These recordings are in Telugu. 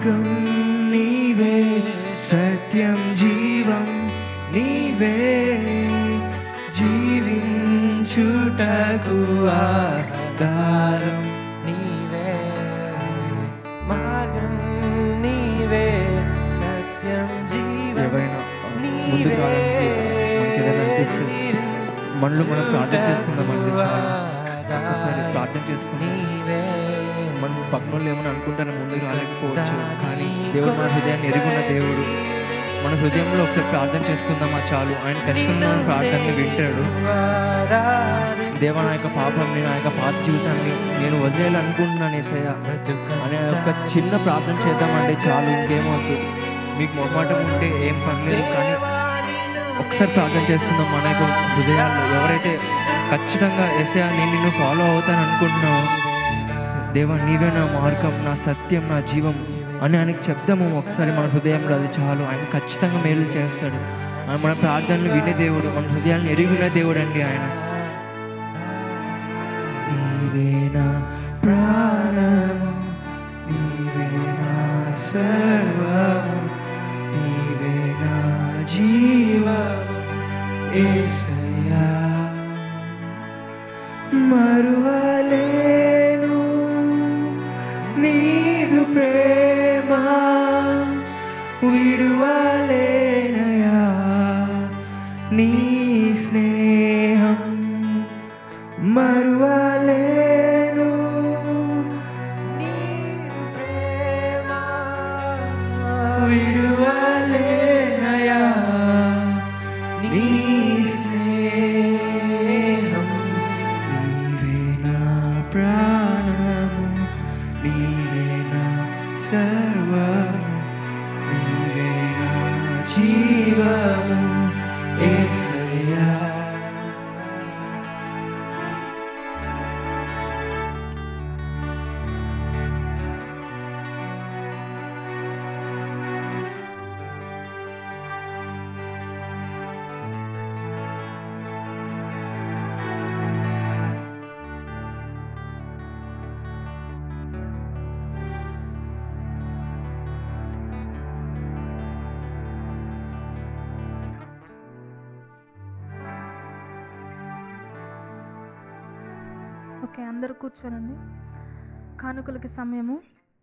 మార్గం నీవే సత్యం జీవం నీవే జీవించుటకు ఆధారం నీవే మార్గం నీవే సత్యం జీవం ఎవరైనా ముందుకు రావడానికి మనకి ఏదైనా అనిపిస్తుంది మనలో మనం ప్రార్థన చేసుకుందామండి చాలా ఒక్కసారి ప్రార్థన చేసుకుని మన పక్కన వాళ్ళు ఏమైనా అనుకుంటారో ముందుకు రాలేకపోవచ్చు కానీ దేవుడు మన హృదయాన్ని ఎరుగున్న దేవుడు మన హృదయంలో ఒకసారి ప్రార్థన చేసుకుందామా చాలు ఆయన ఖచ్చితంగా మన ప్రార్థనని వింటాడు దేవ నా యొక్క పాపాన్ని నా యొక్క పాత జీవితాన్ని నేను వదిలేయాలనుకుంటున్నాను ఏసయ్య అనే ఒక చిన్న ప్రార్థన చేద్దామండి చాలు ఇంకేమవుతుంది మీకు మొహమాటం ఉంటే ఏం పర్లేదు కానీ ఒకసారి ప్రార్థన చేసుకుందాం మన యొక్క హృదయాల్లో ఎవరైతే ఖచ్చితంగా ఎస్ఐ నేను నిన్ను ఫాలో అవుతాను అనుకుంటున్నావు దేవా నీవే నా మార్గం నా సత్యం నా జీవం అని ఆయనకి చెప్దాము ఒకసారి మన హృదయంలో అది చాలు ఆయన ఖచ్చితంగా మేలు చేస్తాడు ఆయన మన ప్రార్థనలు వినే దేవుడు మన హృదయాలను ఎరిగిన దేవుడు అండి ఆయన నీవే నా ప్రాణము నీవే నా సర్వము నీవే నా జీవము యేసయ్యా మరువలేను నీదు ప్రేమ విడువలేనయా నీ స్నేహం మరువలేను నీదు ప్రేమ విడువలేనయా నీ స్నేహం నీవే నా ప్రాణము నీవే నా సర్వము నీవే నా జీవము యేసయ్యా ఓకే అందరూ కూర్చోనండి కానుకలకి సమయము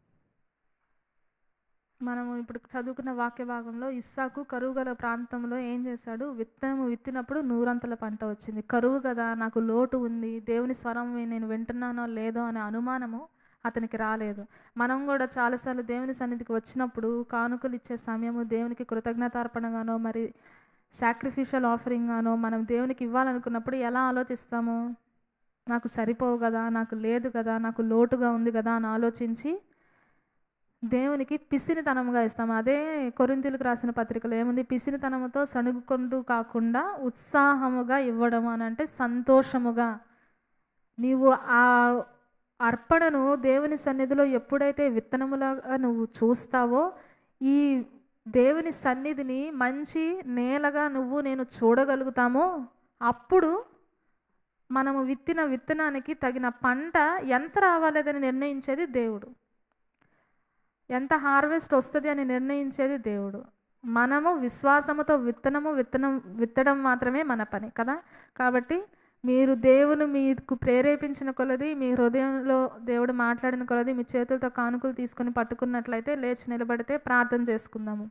మనము ఇప్పుడు చదువుకున్న వాక్య భాగంలో ఇస్సాకు కరువు గల ప్రాంతంలో ఏం చేశాడు విత్తనము విత్తినప్పుడు నూరంతల పంట వచ్చింది కరువు కదా నాకు లోటు ఉంది దేవుని స్వరం వి- నేను వింటున్నానో లేదో అనే అనుమానము అతనికి రాలేదు మనం కూడా చాలాసార్లు దేవుని సన్నిధికి వచ్చినప్పుడు కానుకలు ఇచ్చే సమయము దేవునికి కృతజ్ఞతార్పణగానో మరి సాక్రిఫిషియల్ ఆఫరింగ్ గానో మనం దేవునికి ఇవ్వాలనుకున్నప్పుడు ఎలా ఆలోచిస్తాము నాకు సరిపోవు కదా నాకు లేదు కదా నాకు లోటుగా ఉంది కదా అని ఆలోచించి దేవునికి పిసినితనముగా ఇస్తాం అదే కొరింతీలకు రాసిన పత్రికలో ఏముంది పిసినితనముతో సణుగుకుంటూ కాకుండా ఉత్సాహముగా ఇవ్వడం అని అంటే సంతోషముగా నీవు ఆ అర్పణను దేవుని సన్నిధిలో ఎప్పుడైతే విత్తనములాగా నువ్వు చూస్తావో ఈ దేవుని సన్నిధిని మంచి నేలగా నువ్వు నేను చూడగలుగుతామో అప్పుడు మనము విత్తిన విత్తనానికి తగిన పంట ఎంత రావాలేదని నిర్ణయించేది దేవుడు ఎంత హార్వెస్ట్ వస్తుంది అని నిర్ణయించేది దేవుడు మనము విశ్వాసముతో విత్తనము విత్తనం విత్తడం మాత్రమే మన పని కదా కాబట్టి మీరు దేవుని మీకు ప్రేరేపించిన కొలది మీ హృదయంలో దేవుడు మాట్లాడిన కొలది మీ చేతులతో కానుకలు తీసుకొని పట్టుకున్నట్లయితే లేచి నిలబడితే ప్రార్థన చేసుకుందాము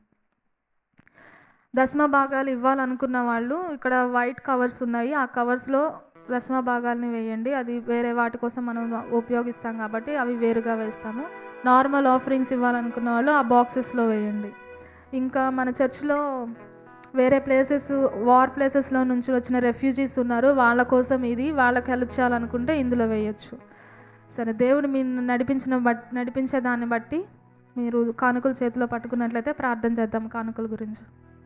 దశమ భాగాలు ఇవ్వాలనుకున్న వాళ్ళు ఇక్కడ వైట్ కవర్స్ ఉన్నాయి ఆ కవర్స్లో దశమ భాగాలని వేయండి అది వేరే వాటి కోసం మనం ఉపయోగిస్తాం కాబట్టి అవి వేరుగా వేస్తాము నార్మల్ ఆఫరింగ్స్ ఇవ్వాలనుకున్న వాళ్ళు ఆ బాక్సెస్లో వేయండి ఇంకా మన చర్చ్లో వేరే ప్లేసెస్ వార్ ప్లేసెస్లో నుంచి వచ్చిన రెఫ్యూజీస్ ఉన్నారు వాళ్ళ కోసం ఇది వాళ్ళకి హెల్ప్ చేయాలనుకుంటే ఇందులో వేయచ్చు సరే దేవుడు మీ నడిపించిన బట్ నడిపించే దాన్ని బట్టి మీరు కానుకలు చేతిలో పట్టుకున్నట్లయితే ప్రార్థన చేద్దాం కానుకల గురించి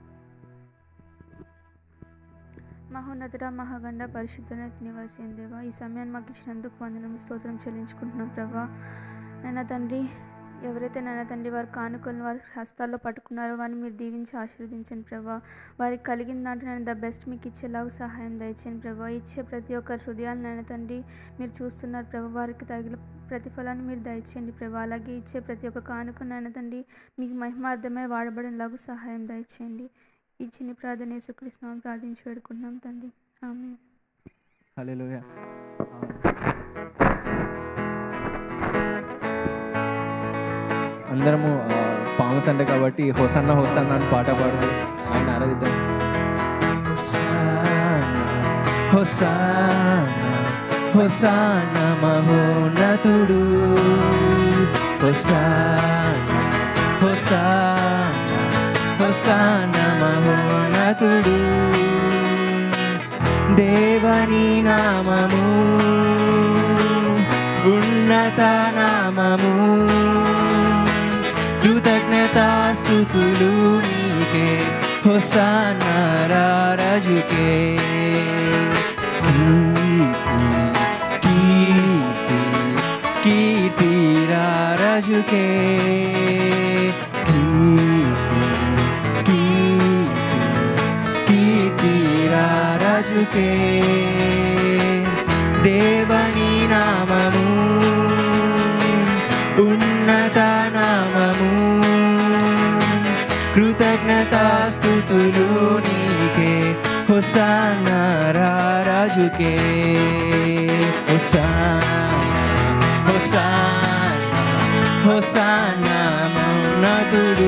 మహోన్నతుడ మహాగండ పరిశుద్ధన నివాసి దేవా ఈ సమయాన్ని మాకు ఇచ్చినందుకు వందనం స్తోత్రం చెల్లించుకుంటున్నాం ప్రభా నాయన తండ్రి ఎవరైతే నాన్న తండ్రి వారు కానుకలను వారి హస్తాల్లో పట్టుకున్నారో వారిని మీరు దీవించి ఆశీర్వదించండి ప్రభా వారికి కలిగిన దాంట్లో నేను ద బెస్ట్ మీకు ఇచ్చేలాగా సహాయం దయచేయండి ప్రభా ఇచ్చే ప్రతి ఒక్క హృదయాలు నాన్న తండ్రి మీరు చూస్తున్నారు ప్రభా వారికి తగిన ప్రతిఫలాన్ని మీరు దయచేయండి ప్రభా అలాగే ఇచ్చే ప్రతి ఒక్క కానుక నాన్న తండ్రి మీకు మహిమార్థమై వాడబడేలాగా సహాయం దయచేయండి ఈ చిన్న ప్రార్థన యేసుక్రీస్తునామం ప్రార్థించి వేడుకుంటున్నాం తండ్రి ఆమె హల్లెలూయా అందరము ఆ, పాము సండే కాబట్టి హొసన్న హొసన్న అని పాట పాడుతూ ఆయన ఆరాధిద్దాం హొసాన హొసాన మహోన్నతుడు హొసాన హొసాన హొసాన మహోన్నతుడు దేవని నామము ఉన్నత నామము కృతజ్ఞతాస్థుతులు నీకే హొసాన రాజుకే కీర్తి కీర్తి కీర్తి రాజుకే కీర్తి కీర్తి కీర్తి రాజుకే దేవని నామము ఉన్నత నామము కృతజ్ఞతాస్థుతులు నీకే హొసాన రాజుకే హొసాన హొసాన హొసాన మౌనతుడు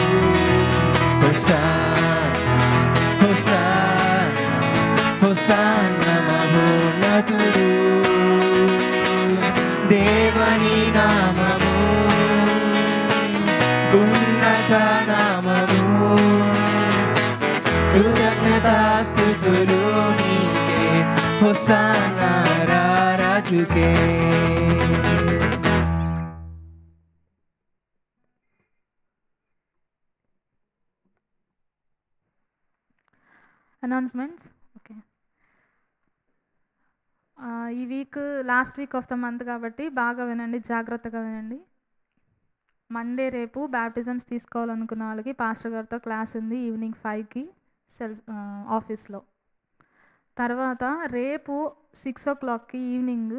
హొసాన హొసాన హొసాన మహోన్నతుడు దేవని నామము ఉన్నత నామము కృతజ్ఞతాస్థుతులు నీకే హొసాన రాజుకే అనౌన్స్మెంట్స్ ఓకే ఈ week last week of the month కాబట్టి బాగా వినండి జాగ్రత్తగా వినండి మండే రేపు బ్యాప్టిజమ్స్ తీసుకోవాలనుకున్న వాళ్ళకి పాస్టర్ గారితో క్లాస్ ఉంది ఈవినింగ్ ఫైవ్కి సెల్స్ ఆఫీస్లో తర్వాత రేపు సిక్స్ ఓ క్లాక్కి ఈవినింగ్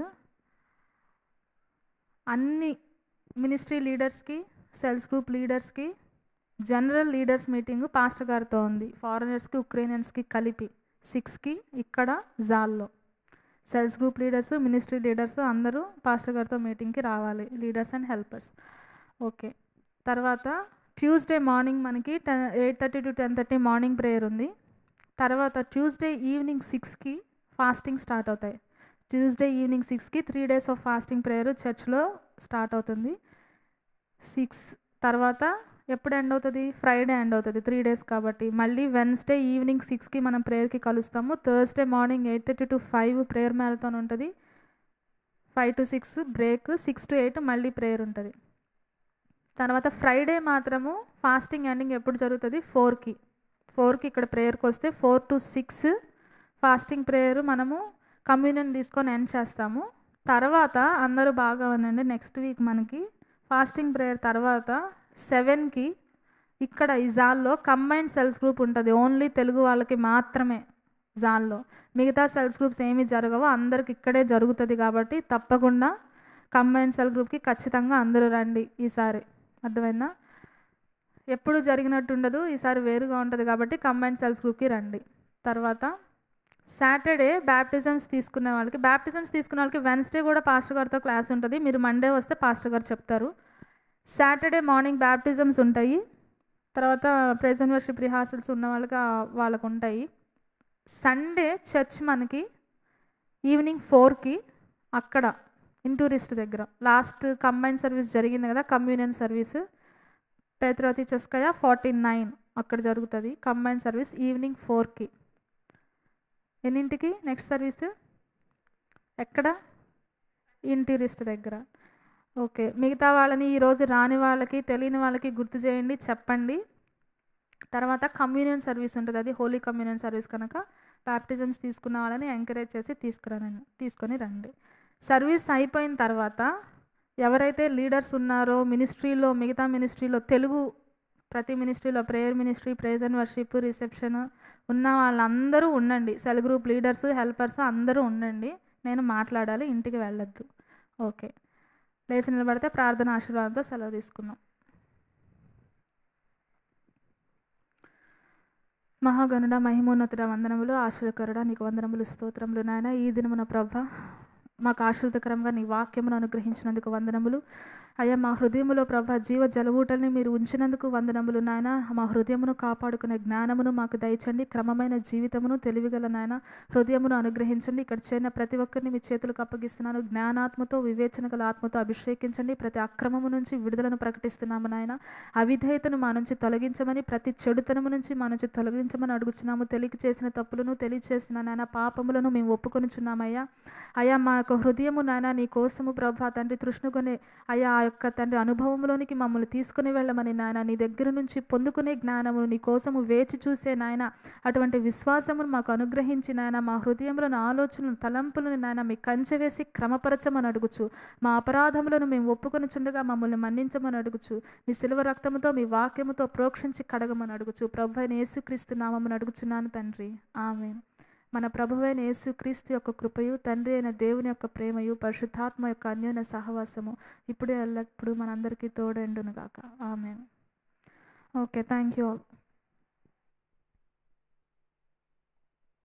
అన్ని మినిస్ట్రీ లీడర్స్కి సెల్స్ గ్రూప్ లీడర్స్కి జనరల్ లీడర్స్ మీటింగ్ పాస్టర్ గారితో ఉంది ఫారినర్స్కి ఉక్రెయినియన్స్కి కలిపి సిక్స్కి ఇక్కడ జాల్లో cells group leaders ministry leaders అందరూ పాస్టర్ గారితో మీటింగ్కి రావాలి లీడర్స్ అండ్ హెల్పర్స్ ఓకే తర్వాత ట్యూస్డే మార్నింగ్ మనకి ten eight thirty to ten thirty morning prayer ఉంది తర్వాత ట్యూస్డే ఈవినింగ్ సిక్స్కి ఫాస్టింగ్ స్టార్ట్ అవుతాయి ట్యూస్డే ఈవినింగ్ సిక్స్కి three days of fasting prayer చర్చ్లో స్టార్ట్ అవుతుంది సిక్స్ తర్వాత ఎప్పుడు ఎండ్ అవుతుంది ఫ్రైడే ఎండ్ అవుతుంది త్రీ డేస్ కాబట్టి మళ్ళీ వెన్స్డే ఈవినింగ్ సిక్స్కి మనం ప్రేయర్కి కలుస్తాము Thursday morning eight thirty to five prayer marathon ఉంటుంది five to six break six to eight మళ్ళీ ప్రేయర్ ఉంటుంది తర్వాత ఫ్రైడే మాత్రము ఫాస్టింగ్ ఎండింగ్ ఎప్పుడు జరుగుతుంది ఫోర్కి ఫోర్కి ఇక్కడ ప్రేయర్కి వస్తే four to six fasting prayer మనము కమ్యూనియన్ తీసుకొని ఎండ్ చేస్తాము తర్వాత అందరూ బాగా వినండి నెక్స్ట్ వీక్ మనకి ఫాస్టింగ్ ప్రేయర్ తర్వాత సెవెన్కి ఇక్కడ ఈ జాల్లో కంబైన్డ్ సెల్స్ గ్రూప్ ఉంటుంది ఓన్లీ తెలుగు వాళ్ళకి మాత్రమే జాల్లో మిగతా సెల్స్ గ్రూప్స్ ఏమీ జరగవో అందరికి ఇక్కడే జరుగుతుంది కాబట్టి తప్పకుండా కంబైన్డ్ సెల్ గ్రూప్కి ఖచ్చితంగా అందరూ రండి ఈసారి అర్థమైందా ఎప్పుడు జరిగినట్టు ఉండదు ఈసారి వేరుగా ఉంటుంది కాబట్టి కంబైన్డ్ సెల్స్ గ్రూప్కి రండి తర్వాత సాటర్డే బ్యాప్టిజమ్స్ తీసుకునే వాళ్ళకి బ్యాప్టిజమ్స్ తీసుకునే వాళ్ళకి వెన్స్డే కూడా పాస్టర్ గారితో క్లాస్ ఉంటుంది మీరు మండే వస్తే పాస్టర్ గారు చెప్తారు సాటర్డే మార్నింగ్ బ్యాప్టిజమ్స్ ఉంటాయి తర్వాత ప్రెజెంట్ వర్షిప్ రిహార్సల్స్ ఉన్న వాళ్ళకి ఆ- వాళ్ళకు ఉంటాయి సండే చర్చ్ మనకి ఈవినింగ్ ఫోర్కి అక్కడ ఇంటూరిస్ట్ దగ్గర లాస్ట్ కంబైన్ సర్వీస్ జరిగింది కదా కమ్యూనియన్ సర్వీస్ పేత్రవతి చెస్కయ ఫార్టీ నైన్ అక్కడ జరుగుతుంది కంబైన్ సర్వీస్ ఈవినింగ్ ఫోర్కి ఎన్నింటికి నెక్స్ట్ సర్వీస్ ఎక్కడ ఇంటీరిస్ట్ దగ్గర ఓకే మిగతా వాళ్ళని ఈరోజు రాని వాళ్ళకి తెలియని వాళ్ళకి గుర్తు చేయండి చెప్పండి తర్వాత కమ్యూనియన్ సర్వీస్ ఉంటుంది అది హోలీ కమ్యూనియన్ సర్వీస్ కనుక బ్యాప్టిజమ్స్ తీసుకున్న వాళ్ళని ఎంకరేజ్ చేసి తీసుకురండి తీసుకొని రండి సర్వీస్ అయిపోయిన తర్వాత ఎవరైతే లీడర్స్ ఉన్నారో మినిస్ట్రీలో మిగతా మినిస్ట్రీలో తెలుగు ప్రతి మినిస్ట్రీలో prayer ministry praise and worship reception ఉన్న వాళ్ళందరూ ఉండండి సెల్ గ్రూప్ లీడర్స్ హెల్పర్స్ అందరూ ఉండండి నేను మాట్లాడాలి ఇంటికి వెళ్ళొద్దు ఓకే లేచి నిలబడితే ప్రార్థన ఆశీర్వాదంతో సెలవు తీసుకుందాం మహాగణుడ మహిమోన్నతుడ వందనములు ఆశ్రయకరుడ నీకు వందనములు స్తోత్రములు నాయన ఈ దినమున ప్రభ మాకు ఆశ్రితకరంగా నీ వాక్యమును అనుగ్రహించినందుకు వందనములు అయ్యా మా హృదయములో ప్రభ జీవ జలవూటల్ని మీరు ఉంచినందుకు వందనములు నాయన మా హృదయమును కాపాడుకునే జ్ఞానమును మాకు దయచండి క్రమమైన జీవితమును తెలివిగల నాయన హృదయమును అనుగ్రహించండి ఇక్కడ చేరిన ప్రతి ఒక్కరిని మీ చేతులకు అప్పగిస్తున్నాను జ్ఞానాత్మతో వివేచన గల ఆత్మతో అభిషేకించండి ప్రతి అక్రమము నుంచి విడుదలను ప్రకటిస్తున్నాము నాయన అవిధేయతను మా నుంచి తొలగించమని ప్రతి చెడుతనము నుంచి మా నుంచి తొలగించమని అడుగుచున్నాము తెలియక చేసిన తప్పులను తెలియచేసిన నాయన పాపములను మేము ఒప్పుకొనిచున్నామయ్యా అయ్యా మా యొక్క హృదయము నాయన నీ కోసము ప్రభా తండ్రి తృష్ణుకొని అయ్యా ఆ యొక్క తండ్రి అనుభవంలోనికి మమ్మల్ని తీసుకుని వెళ్ళమని నాయన నీ దగ్గర నుంచి పొందుకునే జ్ఞానమును నీ కోసము వేచి చూసే నాయన అటువంటి విశ్వాసమును మాకు అనుగ్రహించి నాయన మా హృదయములను ఆలోచనలను తలంపులను నాయన మీ కంచె వేసి క్రమపరచమని అడుగుచు మా అపరాధములను మేము ఒప్పుకొని చుండగా మమ్మల్ని మన్నించమని అడుగుచు నీ సిలువ రక్తముతో మీ వాక్యముతో ప్రోక్షించి కడగమని అడుగుచు ప్రభు అయిన యేసుక్రీస్తు నామమును అడుగుచున్నాను తండ్రి ఆమె మన ప్రభువైన యేసుక్రీస్తు యొక్క కృపయు తండ్రి అయిన దేవుని యొక్క ప్రేమయు పరిశుద్ధాత్మ యొక్క అన్యోన్య సహవాసము ఇప్పుడే ఎల్లప్పుడు మనందరికీ తోడండును గాక ఆమె ఓకే థ్యాంక్ యూ ఆల్